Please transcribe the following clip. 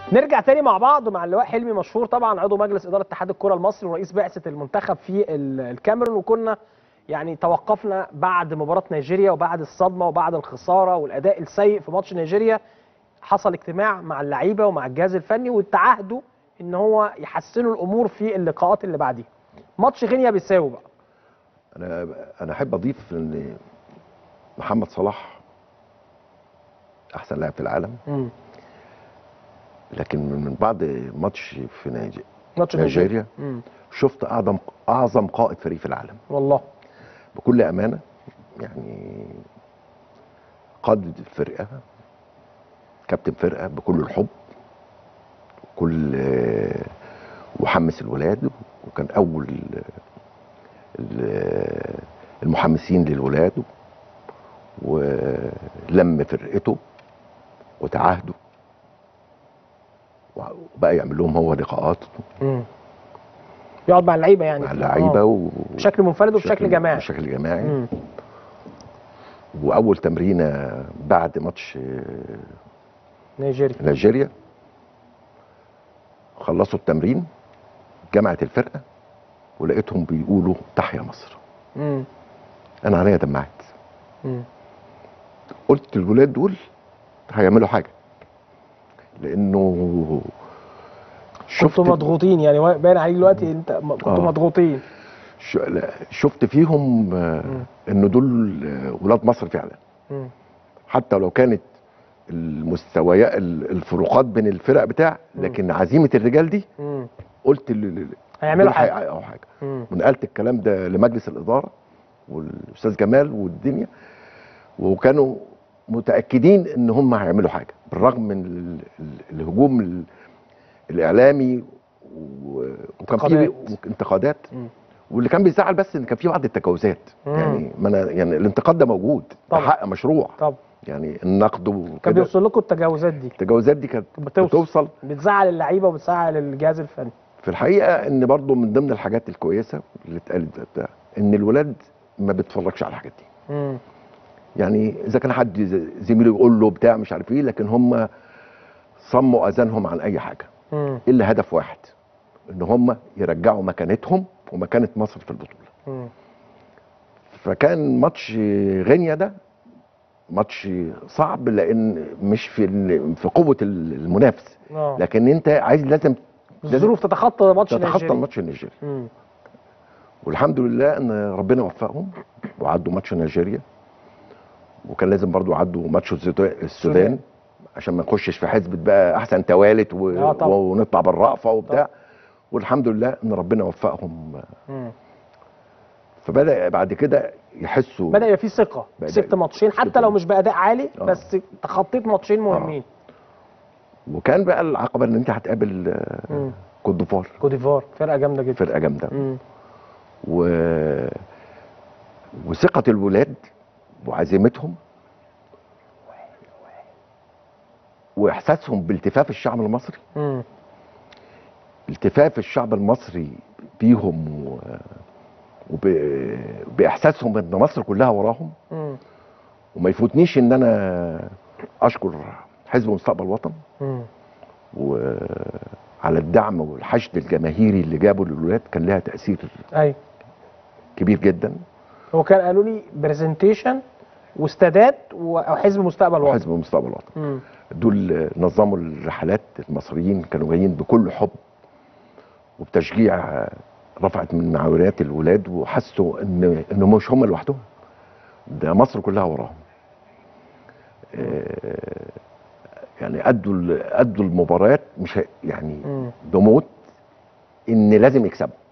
نرجع تاني مع بعض مع اللواء حلمي مشهور طبعا عضو مجلس اداره اتحاد الكره المصري ورئيس بعثه المنتخب في ال- الكاميرون وكنا يعني توقفنا بعد مباراه نيجيريا وبعد الصدمه وبعد الخساره والاداء السيء في ماتش نيجيريا حصل اجتماع مع اللعيبه ومع الجهاز الفني وتعهدوا ان هو يحسنوا الامور في اللقاءات اللي بعديها ماتش غينيا بيساو بقى انا انا احب اضيف ان محمد صلاح احسن لاعب في العالم مم. لكن من بعد ماتش في نيجي- ماتش نيجيريا مم. شفت اعظم اعظم قائد فريق في العالم والله بكل امانه يعني قائد الفرقه كابتن فرقه بكل الحب كل وحمس الولاد وكان اول ال- المحمسين للولاد ولم فرقته وتعاهدوا وبقى يعمل لهم هو لقاءات مم. يقعد مع اللعيبه يعني مع اللعيبه آه. و... بشكل منفرد وبشكل جماعي بشكل جماعي مم. واول تمرينه بعد ماتش نيجيريا نيجيريا خلصوا التمرين جمعت الفرقه ولقيتهم بيقولوا تحيا مصر مم. انا عينيا دمعت مم. قلت الولاد دول هيعملوا حاجه لانه كنتوا مضغوطين يعني وا- باين عليك دلوقتي انت م- كنتوا آه. مضغوطين ش- لا، شفت فيهم آه، مم. ان دول آه، ولاد مصر فعلا مم. حتى لو كانت المستويات ال- الفروقات بين الفرق بتاع لكن عزيمه الرجال دي مم. قلت ال- ال- هيعملوا دول حاجه هيحققوا حاجه مم. ونقلت الكلام ده لمجلس الاداره والاستاذ جمال والدنيا وكانوا متاكدين ان هم هيعملوا حاجه بالرغم من ال- ال- الهجوم ال- الاعلامي و- وكان في انتقادات. انتقادات مم. واللي كان بيزعل بس ان كان في بعض التجاوزات مم. يعني ما أنا يعني الانتقاد ده موجود ده طبعا. حق مشروع طب يعني النقد كان وكده بيوصل لكم التجاوزات دي التجاوزات دي كانت بتوصل. بتوصل بتزعل اللعيبه وبتزعل الجهاز الفني في الحقيقه ان برضو من ضمن الحاجات الكويسه اللي اتقالت ده بتاع ان الولاد ما بيتفرجش على الحاجات دي مم. يعني اذا كان حد ز- زميله يقول له بتاع مش عارف ايه لكن هم صموا اذانهم عن اي حاجه مم. الا هدف واحد ان هم يرجعوا مكانتهم ومكانه مصر في البطوله مم. فكان ماتش غينيا ده ماتش صعب لان مش في ال- في قوه المنافس اه لكن انت عايز لازم الظروف تتخطى ماتش تتخطى نيجيريا الماتش النيجيري مم. والحمد لله ان ربنا وفقهم وعدوا ماتش نيجيريا وكان لازم برضو يعدوا ماتش الزيتو- السودان السودان. عشان ما نخشش في حزبة بقى احسن توالت و... آه طبعا. ونطلع بالرأفة وبتاع طبعا. والحمد لله ان ربنا وفقهم مم. فبدأ بعد كده يحسوا بدا يبقى في ثقه بدأ كسبت يبقى ماتشين كسبت حتى لو مش باداء عالي آه. بس تخطيت ماتشين مهمين وكان بقى العقبة ان انت هتقابل آه، مم. كوت ديفوار كوت ديفوار فرقه جامده جدا فرقة جامدة مم. و... وثقة الولاد وعزيمتهم واحساسهم بالتفاف الشعب المصري مم. التفاف الشعب المصري بيهم و... وب... باحساسهم ان مصر كلها وراهم مم. وما يفوتنيش ان انا اشكر حزب مستقبل وطن مم. وعلى الدعم والحشد الجماهيري اللي جابه للولاد كان لها تاثير ايوه كبير جدا هو كان قالوا لي برزنتيشن واستادات وحزب مستقبل وطن وحزب مستقبل وطن مم. دول نظموا الرحلات المصريين كانوا جايين بكل حب وبتشجيع رفعت من معنويات الولاد وحسوا ان انه مش هم لوحدهم ده مصر كلها وراهم آه، يعني ادوا ال- ادوا المباريات مش ه- يعني مم. بموت ان لازم يكسبوا